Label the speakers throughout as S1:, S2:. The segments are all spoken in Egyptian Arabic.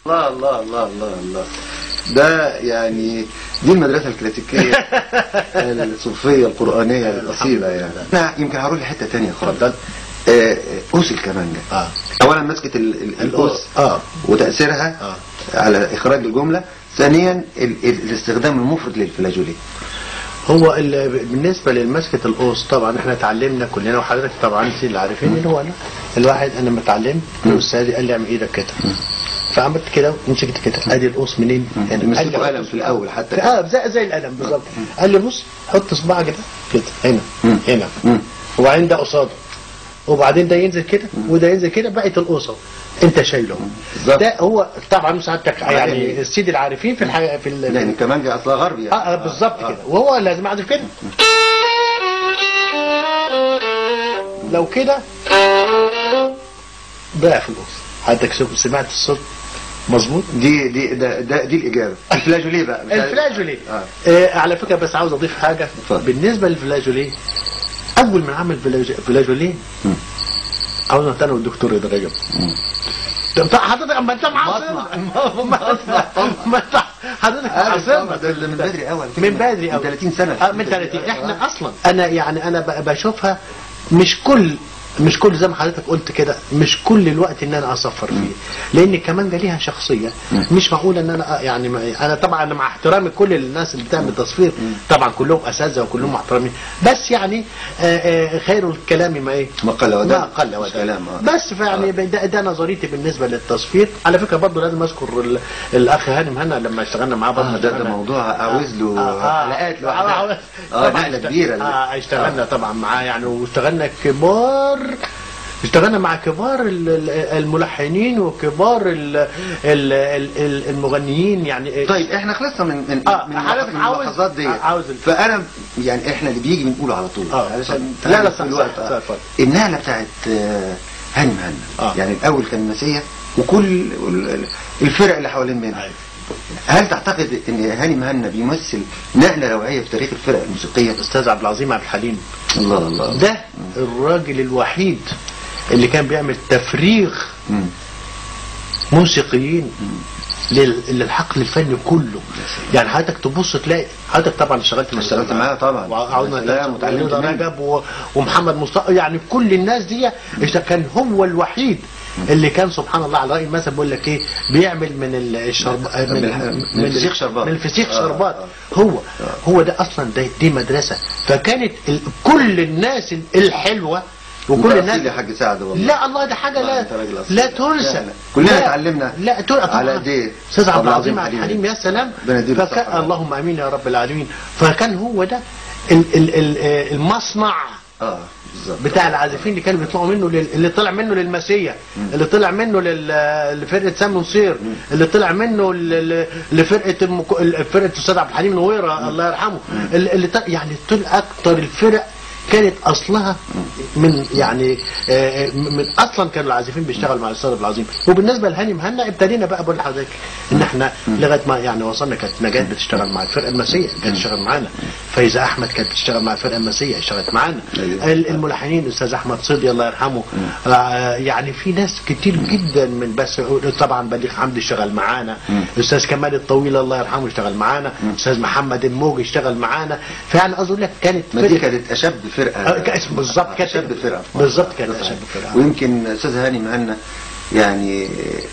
S1: الله الله الله الله الله ده يعني دي المدرسة الكلاسيكية الصوفية القرآنية الأصيلة يعني أنا يمكن هروح لحتة تانية خالص
S2: اتفضل.
S1: آه، أوس الكمانجة
S2: اه
S1: أولا مسكة ال- ال- الأوس
S2: اه
S1: وتأثيرها
S2: آه.
S1: على إخراج الجملة ثانيا ال- ال- الاستخدام المفرط للفلاجولي
S2: هو ال- بالنسبه لمسكه القوس طبعا احنا اتعلمنا كلنا وحضرتك طبعا انت اللي عارفين اللي هو انا الواحد انا لما اتعلمت الاستاذ قال لي اعمل ايدك كده فعملت كده ومسكت كده ادي القوس منين؟
S1: مسكته
S2: قال لي
S1: قلم
S2: حط
S1: في الأول حتى.
S2: اه زي زي القلم بالظبط قال لي بص حط صباعك كده كده هنا
S1: مم.
S2: هنا
S1: مم.
S2: وبعدين ده قصاده وبعدين ده ينزل كده وده ينزل كده بقت القوس اهو انت شايله
S1: بالظبط.
S2: ده هو طبعا سعادتك يعني
S1: يعني-
S2: السيد العارفين في الحاجه في ال-
S1: يعني الكمانجة أصلها غربي يعني
S2: اه, آه بالظبط كده وهو لازم اعزف كده لو كده ضعف القوس حضرتك شوف- سمعت الصوت مظبوط
S1: دي دي ده, ده دي الإجابة الفلاجولي بقى مش عارف-
S2: الفلاجولي
S1: آه.
S2: آه على فكره بس عاوز اضيف حاجه
S1: اتفضل.
S2: بالنسبه للفلاجولي اول من عمل فلاج- فلاجولي
S1: مم.
S2: عاوز انا والدكتور رضا رجب طب حضرتك اما انت معاصر
S1: مصنع.
S2: ما
S1: مصنع.
S2: ما انت حضرتك
S1: عارف
S2: معاصر
S1: طبعا، ده من بدري أول
S2: من بدري
S1: من
S2: أوي
S1: 30 سنة
S2: آه من 30 احنا اصلا انا يعني انا ب- بشوفها مش كل مش كل زي ما حضرتك قلت كده مش كل الوقت ان انا اصفر فيه لان كمان ده ليها شخصيه مش معقول ان انا يعني ما- انا طبعا أنا مع احترامي كل الناس اللي بتعمل تصوير طبعا كلهم اساتذه وكلهم محترمين بس يعني آه، آه، خير الكلام ما ايه
S1: ما قل ودل.
S2: ما قل
S1: مش
S2: ودل
S1: كلام، آه.
S2: بس فيعني ده, ده نظريتي بالنسبه للتصوير على فكره برضه لازم اذكر ال- الاخ هانم هنا لما اشتغلنا معاه برضه
S1: آه، ده- ده
S2: اشتغلنا-
S1: موضوع عاوز له
S2: آه، آه،
S1: حلقات
S2: آه،
S1: لوحدها.
S2: آه،
S1: آه،
S2: طبعاً
S1: نقلة
S2: اشت-
S1: كبيرة.
S2: اه اشتغلنا طبعا معاه يعني واشتغلنا كبار اشتغلنا مع كبار ال- ال- الملحنين وكبار ال- ال- ال- ال- المغنيين يعني
S1: طيب احنا خلصنا من من
S2: آه،
S1: من
S2: حضرتك
S1: من
S2: عاوز-
S1: اللحظات دي
S2: آه، عاوز ال-
S1: فانا يعني احنا اللي بيجي بنقوله على طول
S2: آه،
S1: علشان
S2: لا، لا،
S1: تعرف
S2: صح،
S1: في الوقت
S2: صح،
S1: آه.
S2: صح، صح.
S1: النقله بتاعت آه، هاني مهنا
S2: آه.
S1: يعني الاول كان مسيح وكل ال- الفرق اللي حوالين منها
S2: أيوة.
S1: هل تعتقد ان هاني مهنا بيمثل نقله نوعيه في تاريخ الفرق الموسيقيه؟
S2: الاستاذ عبد العظيم عبد الحليم
S1: الله الله
S2: ده الراجل الوحيد اللي كان بيعمل تفريغ
S1: مم.
S2: موسيقيين لل- للحقل الفني كله يعني حضرتك تبص تلاقي حضرتك طبعا اشتغلت مع
S1: اشتغلت معاه طبعا.
S2: وعاوزنا
S1: يا سلام، وتعلمت
S2: رضا
S1: منه.
S2: رجب و- ومحمد مصطفى يعني كل الناس دي إذا كان هو الوحيد اللي كان سبحان الله على رأي المثل بيقول لك ايه بيعمل من الشرب من,
S1: من الفسيخ شربات.
S2: من الفسيخ
S1: آه،
S2: شربات
S1: آه.
S2: هو هو ده اصلا ده دي مدرسه فكانت ال- كل الناس الحلوه وكل
S1: أنت
S2: الناس
S1: أصيل يا حاج سعد والله
S2: لا الله ده حاجه
S1: والله
S2: لا
S1: أنت راجل أصيل.
S2: لا تنسى
S1: لا، لا. كلنا
S2: لا-
S1: اتعلمنا
S2: لا تنسى
S1: على ايديه.
S2: استاذ عبد
S1: عبد
S2: العظيم
S1: العظيم
S2: عبد
S1: حليم.
S2: الحليم يا سلام
S1: ربنا يديله
S2: فكان
S1: الصحة.
S2: اللهم امين يا رب العالمين فكان هو ده ال ال ال المصنع
S1: اه بالظبط
S2: بتاع العازفين اللي كانوا بيطلعوا منه لل... اللي طلع منه للمسيه اللي طلع منه لل... لفرقه سام نصير اللي طلع منه ل... لفرقه المك... فرقه الاستاذ عبد الحليم نويره الله يرحمه اللي, اللي طلع... يعني طلع اكتر الفرق كانت اصلها من يعني آه، من اصلا كانوا العازفين بيشتغلوا مع الاستاذ عبد العظيم وبالنسبه لهاني مهنا ابتدينا بقى بقول لحضرتك ان احنا لغايه ما يعني وصلنا كانت نجاة بتشتغل مع الفرقه المسيه كانت تشتغل معانا فايزه احمد كانت بتشتغل مع الفرقه المسيه اشتغلت معانا
S1: أيوة.
S2: ال- الملحنين الاستاذ احمد صدي الله يرحمه آه يعني في ناس كتير جدا من بس طبعا بليغ حمدي اشتغل معانا الاستاذ كمال الطويل الله يرحمه اشتغل معانا الاستاذ محمد الموجي اشتغل معانا فيعني اظن لك كانت
S1: ما دي
S2: فرقة-
S1: كانت اشب فرقه
S2: آه، كانت- بالظبط كانت
S1: اشب فرقه
S2: بالظبط كانت اشب فرقه
S1: ويمكن استاذ هاني مهنا يعني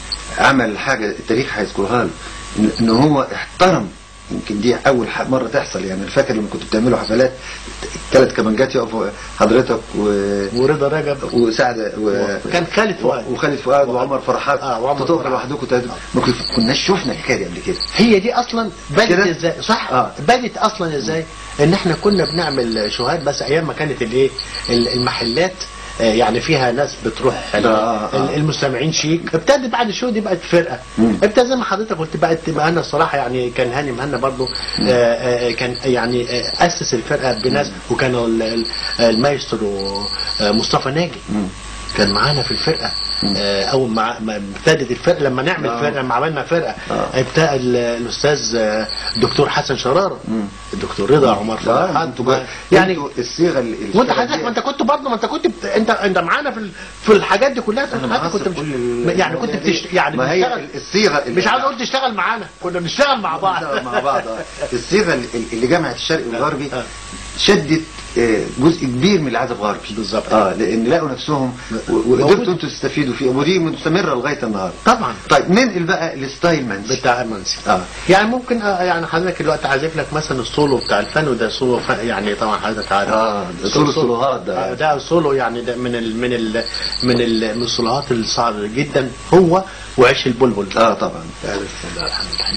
S1: عمل حاجه التاريخ هيذكرها له إن- ان هو احترم يمكن دي اول ح- مره تحصل يعني أنا فاكر لما كنتوا بتعملوا حفلات ثلاث كمانجات يقفوا حضرتك و...
S2: ورضا رجب
S1: وسعد و...
S2: كان خالد فؤاد
S1: وخالد فؤاد وعمر فرحات
S2: آه، وعمر
S1: تقفوا
S2: فرحات.
S1: لوحدكم تقعدوا- ما كنت- كناش شفنا الحكايه دي قبل كده
S2: هي دي اصلا بدت
S1: كده؟
S2: ازاي صح
S1: آه.
S2: بدت اصلا ازاي ان احنا كنا بنعمل شوهات بس ايام ما كانت الايه ال- المحلات آه، يعني فيها ناس بتروح ال-
S1: آه، آه.
S2: ال- المستمعين شيك ابتدت بعد الشو دي بقت فرقه
S1: مم.
S2: ابتدى زي ما حضرتك قلت بقت مهنا الصراحه يعني كان هاني مهنا برضو آه، آه، كان يعني آه، اسس الفرقه بناس وكانوا ال- ال- المايسترو آه، مصطفى ناجي
S1: مم.
S2: كان معانا في الفرقه آه، اول ما ما ابتدت الفرقه لما نعمل
S1: آه.
S2: فرقه لما عملنا فرقه
S1: آه.
S2: ابتدى ال- الاستاذ آه، الدكتور حسن شراره
S1: مم.
S2: الدكتور رضا عمر
S1: لا
S2: فرحات
S1: انتوا
S2: ما-
S1: يعني
S2: يعني
S1: الصيغه ال-
S2: وانت
S1: الفرقة
S2: حضرتك
S1: دي-
S2: ما انت كنت برضه ما انت كنت بت... انت انت معانا في ال... في الحاجات دي كلها
S1: انا
S2: حضرتك
S1: معاصر
S2: كنت مش...
S1: كل ال-
S2: يعني كنت
S1: المواضيع دي.
S2: بتشت... يعني
S1: ما هي
S2: بنشتغل
S1: الصيغه
S2: مش عاوز اقول تشتغل معانا كنا بنشتغل مع بعض
S1: بعض مع بعض آه. الصيغه ال- اللي جمعت الشرقي والغربي
S2: آه.
S1: شدت آه، جزء كبير من العزف الغربي
S2: بالظبط.
S1: اه لان لقوا نفسهم و-
S2: موجود.
S1: وقدرتوا انتوا تستفيدوا فيه ودي مستمره لغايه النهارده
S2: طبعا
S1: طيب ننقل بقى لستايل منسي
S2: بتاع منسي
S1: اه
S2: يعني ممكن آه، يعني حضرتك الوقت عازف لك مثلا السولو بتاع الفن وده سولو ف... يعني طبعا حضرتك عارف
S1: آه، ده سولو السولوهات ده.
S2: آه، ده سولو يعني ده من ال... من ال... من ال... من السولوهات الصعبه جدا هو وعيش البلبل
S1: اه طبعا
S2: يعني بسم الله الرحمن الرحيم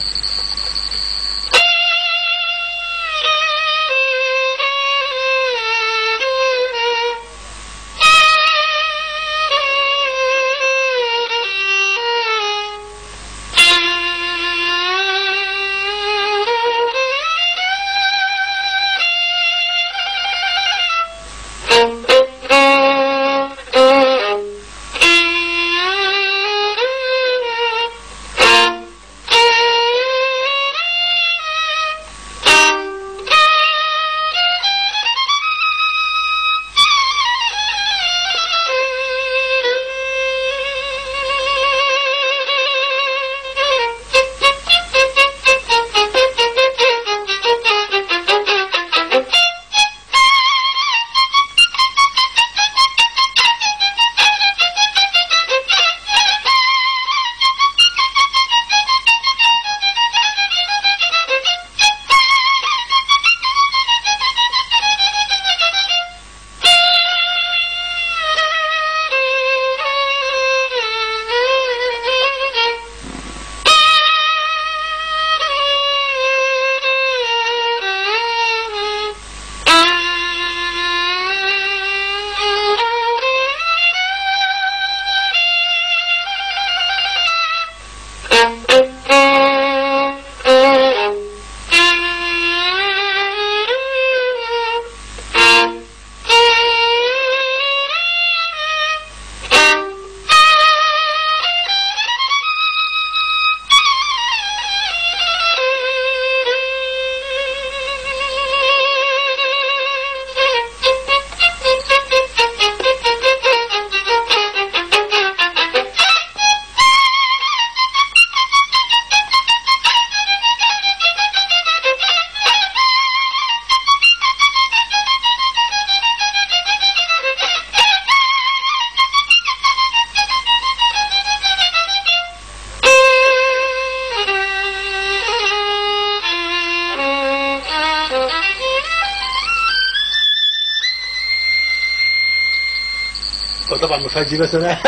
S2: طبعا ما فيهاش دي بس انا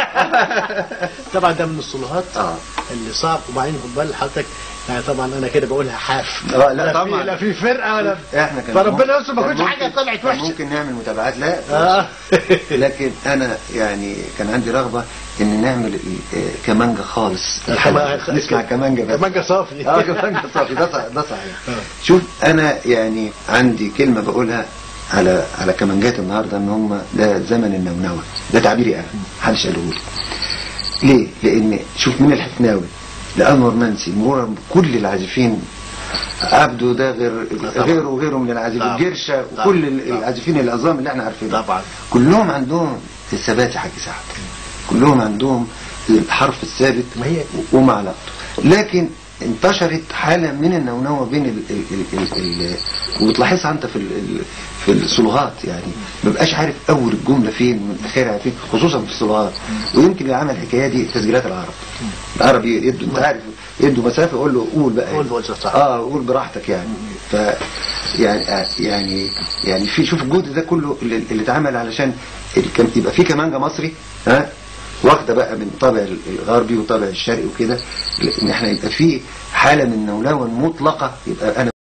S2: طبعا ده من الصلوهات
S1: اه
S2: اللي صعب وبعدين خد بال حضرتك يعني طبعا انا كده بقولها حاف
S1: آه، لا
S2: في-
S1: طبعا.
S2: لا في فرقه ولا
S1: احنا كان
S2: فربنا يستر ما
S1: كان
S2: كنتش حاجه
S1: ممكن-
S2: طلعت
S1: كان
S2: وحشه
S1: ممكن نعمل متابعات لا
S2: اه
S1: لكن انا يعني كان عندي رغبه ان نعمل آه، كمانجا خالص
S2: الحلقة-
S1: نسمع كمانجا بس
S2: كمانجا صافي
S1: اه كمانجا صافي ده صح- ده صحيح
S2: آه.
S1: شوف انا يعني عندي كلمه بقولها على على كمانجات النهارده ان هم ده زمن النونوه ده تعبيري انا محدش قاله لي ليه؟ لان شوف من الحفناوي لانور منسي مرور كل العازفين عبده ده غير
S2: طبعا.
S1: غيره وغيره من العازفين
S2: طبعا.
S1: جرشه
S2: طبعا.
S1: وكل ال-
S2: طبعا.
S1: العازفين العظام اللي احنا عارفينهم
S2: طبعا
S1: كلهم عندهم الثبات يا حاج سعد كلهم عندهم الحرف الثابت
S2: ما هي
S1: وما علاقته لكن انتشرت حالة من النونوة بين ال ال ال ال ال وتلاحظها انت في ال ال في الصلوهات يعني ما بقاش عارف اول الجملة فين ومن اخرها فين خصوصا في الصلوهات ويمكن اللي عمل الحكاية دي تسجيلات العرب العرب يدوا انت عارف يدوا مسافة يقول له قول بقى
S2: قول قول صح
S1: اه قول براحتك يعني ف يعني آه، يعني يعني في شوف الجهد ده كله اللي اللي اتعمل علشان الكم- يبقى في كمانجا مصري ها واخده بقى من طابع الغربي وطابع الشرقي وكده ان احنا يبقى في حاله من نولوه مطلقه يبقى انا